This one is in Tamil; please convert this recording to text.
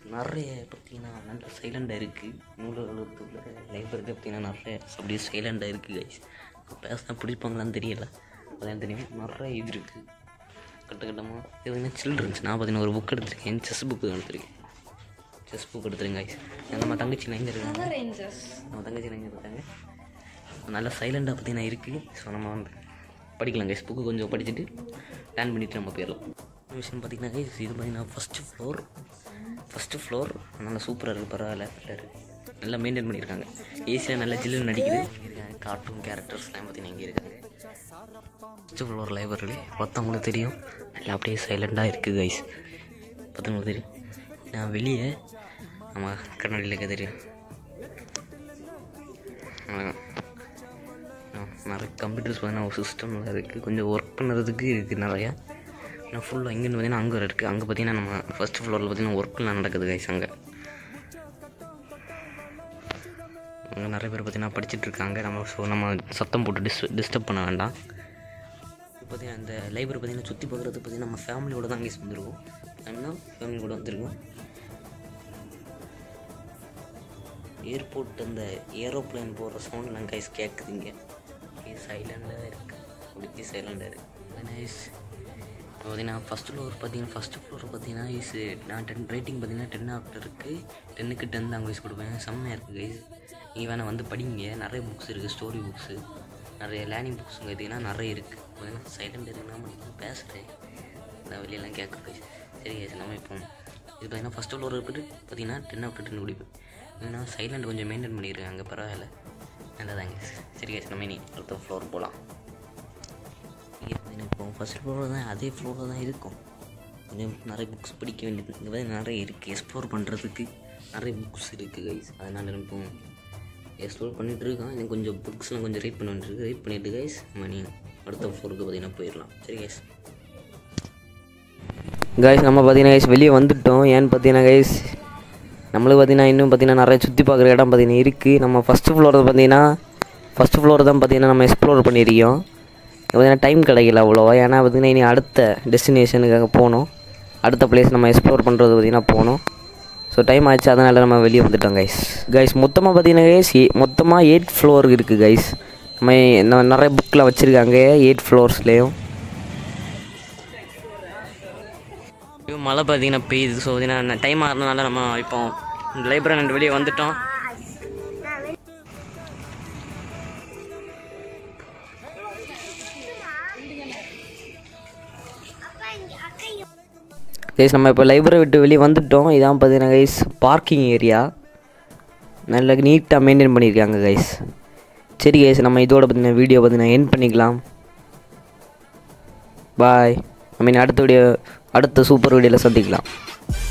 நிறைய பார்த்தீங்கன்னா நல்ல சைலண்டாக இருக்குது நூலகத்துள்ள லைப்ரரி பார்த்தீங்கன்னா நிறைய அப்படியே சைலண்டாக இருக்குது கைஸ் பேசினா பிடிப்பாங்களான்னு தெரியல அதான் தெரியும் நிறைய இது இருக்குது கட்ட கட்டமாக இது வந்து சில்ட்ரன்ஸ் நான் பார்த்தீங்கன்னா ஒரு புக் எடுத்திருக்கேன் செஸ் புக்கு எடுத்திருக்கேன் செஸ் புக் எடுத்துருங்க கைஸ் நம்ம தங்கச்சி எங்கே இருக்காங்க நம்ம தங்கச்சி எங்கே இருக்காங்க நல்லா சைலண்டாக பார்த்தீங்கன்னா இருக்குது ஸோ நம்ம வந்து படிக்கலாம் கைஸ் புக்கு கொஞ்சம் படிச்சுட்டு பிளான் பண்ணிவிட்டு நம்ம போயிடலாம் இன்னொரு விஷயம் பார்த்தீங்கன்னா கைஸ் இது பார்த்தீங்கன்னா ஃபஸ்ட்டு ஃப்ளோர் ஃபஸ்ட்டு ஃப்ளோர் நல்லா சூப்பராக இருக்குது பரவாயில்ல நல்லா இருக்கு நல்லா மெயின்டைன் பண்ணியிருக்காங்க ஏசியாக நல்லா ஜில்லுன்னு நடிக்குது இருக்காங்க கார்ட்டூன் கேரக்டர்ஸ்லாம் பார்த்தீங்கன்னா இங்கே இருக்காங்க ஃபஸ்ட்டு ஃப்ளோர் லைப்ரரி மற்றவங்களுக்கு தெரியும் நல்லா அப்படியே சைலண்டாக இருக்குது கைஸ் பார்த்தவங்களுக்கு தெரியும் நான் வெளியே நம்ம கண்ணாடியில் இருக்க தெரியும் அவ்வளவுதான். ஆ, நிறைய கம்ப்யூட்டர்ஸ் பார்த்தீங்கன்னா ஒரு சிஸ்டம்லாம் இருக்குது கொஞ்சம் ஒர்க் பண்ணுறதுக்கு இருக்குது நிறையா நான் ஃபுல்லாக இங்கேருந்து பார்த்தீங்கன்னா அங்கே இருக்குது அங்கே பார்த்தீங்கன்னா நம்ம ஃபஸ்ட் ஃப்ளோரில் பார்த்தீங்கன்னா ஒர்க்லாம் நடக்குது கைஸ் அங்கே அங்கே நிறைய பேர் பார்த்தீங்கன்னா படிச்சுட்டு இருக்காங்க நம்ம ஸோ நம்ம சத்தம் போட்டு டிஸ் டிஸ்டர்ப் பண்ண வேண்டாம் இப்போ பார்த்தீங்கன்னா இந்த லைப்ரரி பார்த்தீங்கன்னா சுற்றி பார்க்குறது பார்த்தீங்கன்னா நம்ம ஃபேமிலியோட தான் கைஸ் வந்திருக்கோம் ஃபேமிலினா ஃபேமிலி கூட வந்திருக்கோம் ஏர்போர்ட் அந்த ஏரோப்ளேன் போகிற சவுண்ட்லாம் கைஸ் கேட்குதுங்க சைலண்டாக இருக்குது அப்படி சைலண்டாக இருக்குது நைஸ் இப்போ பார்த்தீங்கன்னா ஃபஸ்ட் ஃப்ளோர் பார்த்தீங்கன்னா ஃபஸ்ட்டு ஃப்ளோர் பார்த்தீங்கன்னா இஸ் நான் டென் ரேட்டிங் பார்த்தீங்கன்னா டென் ஆஃப்டருக்கு டென்னுக்கு டென் தான் கைஸ் கொடுப்பேன் செம்மையாக இருக்குது கைஸ் நீங்கள் வேணால் வந்து படிங்க நிறைய புக்ஸ் இருக்குது ஸ்டோரி புக்ஸு நிறைய லேர்னிங் புக்ஸ் பார்த்தீங்கன்னா நிறைய இருக்குது பார்த்தீங்கன்னா சைலண்ட் இருக்குன்னா பேசுகிறேன் நான் வெளியெல்லாம் கேட்க கைஸ் சரி கைஸ் நம்ம இப்போ இது பார்த்தீங்கன்னா ஃபஸ்ட் ஃப்ளோர் இருக்குது பார்த்தீங்கன்னா டென் ஆஃப்டர் டென் குடிப்பேன் ஏன்னா சைலண்ட் கொஞ்சம் மெயின்டைன் பண்ணியிருக்காங்க பரவாயில்ல நல்லதாங்க சரி கைஸ் நம்ம இனி அடுத்த ஃப்ளோர் போகலாம் இப்போ ஃபஸ்ட் ஃப்ளோரில் தான் அதே ஃப்ளோரில் தான் இருக்கும் கொஞ்சம் நிறைய புக்ஸ் படிக்க வேண்டியது இங்கே வந்து நிறைய இருக்குது எக்ஸ்ப்ளோர் பண்ணுறதுக்கு நிறைய புக்ஸ் இருக்குது கைஸ் அதனால் இப்போ எக்ஸ்ப்ளோர் பண்ணிகிட்டு இருக்கோம் எனக்கு கொஞ்சம் புக்ஸ்லாம் கொஞ்சம் ரீட் பண்ண வேண்டியிருக்கு ரீட் பண்ணிவிட்டு கைஸ் மணி அடுத்த ஃப்ளோருக்கு பார்த்தீங்கன்னா போயிடலாம் சரி கைஸ் கைஸ் நம்ம பார்த்தீங்கன்னா கைஸ் வெளியே வந்துட்டோம் ஏன்னு பார்த்தீங்கன்னா கைஸ் நம்மளுக்கு பார்த்தீங்கன்னா இன்னும் பார்த்தீங்கன்னா நிறைய சுற்றி பார்க்குற இடம் பார்த்தீங்கன்னா இருக்குது நம்ம ஃபஸ்ட்டு ஃப்ளோரில் பார்த்தீங்கன்னா ஃபஸ்ட்டு ஃப்ளோர் தான் பார்த்தீங்கன்னா நம்ம எக்ஸ்ப்ளோர் பண்ணியிருக்கோம் பார்த்தீங்கன்னா டைம் கிடைக்கல அவ்வளோவா ஏன்னா பார்த்தீங்கன்னா இனி அடுத்த டெஸ்டினேஷனுக்காக போகணும் அடுத்த பிளேஸ் நம்ம எக்ஸ்ப்ளோர் பண்ணுறது பார்த்தீங்கன்னா போகணும் ஸோ டைம் ஆச்சு அதனால் நம்ம வெளியே வந்துட்டோம் கைஸ் கைஸ் மொத்தமாக பார்த்தீங்கன்னா கைஸ் மொத்தமாக எயிட் ஃப்ளோர் இருக்குது கைஸ் நம்ம ந- நிறைய புக்கில் வச்சுருக்காங்க எயிட் ஃப்ளோர்ஸ்லேயும் இப்போ மழை பார்த்தீங்கன்னா பெய்யுது ஸோ பார்த்தீங்கன்னா டைம் ஆகிறதுனால நம்ம இப்போ லைப்ரரி ரெண்டு வெளியே வந்துட்டோம் கைஸ் நம்ம இப்போ லைப்ரரி விட்டு வெளியே வந்துட்டோம் இதான் பார்த்தீங்கன்னா கைஸ் பார்க்கிங் ஏரியா நல்ல நீட்டாக மெயின்டைன் பண்ணியிருக்காங்க கைஸ் சரி கைஸ் நம்ம இதோட பார்த்தீங்கன்னா வீடியோ பார்த்தீங்கன்னா என் பண்ணிக்கலாம் பாய் ஐ மீன் அடுத்த வீடியோ அடுத்த சூப்பர் வீடியோவில் சந்திக்கலாம்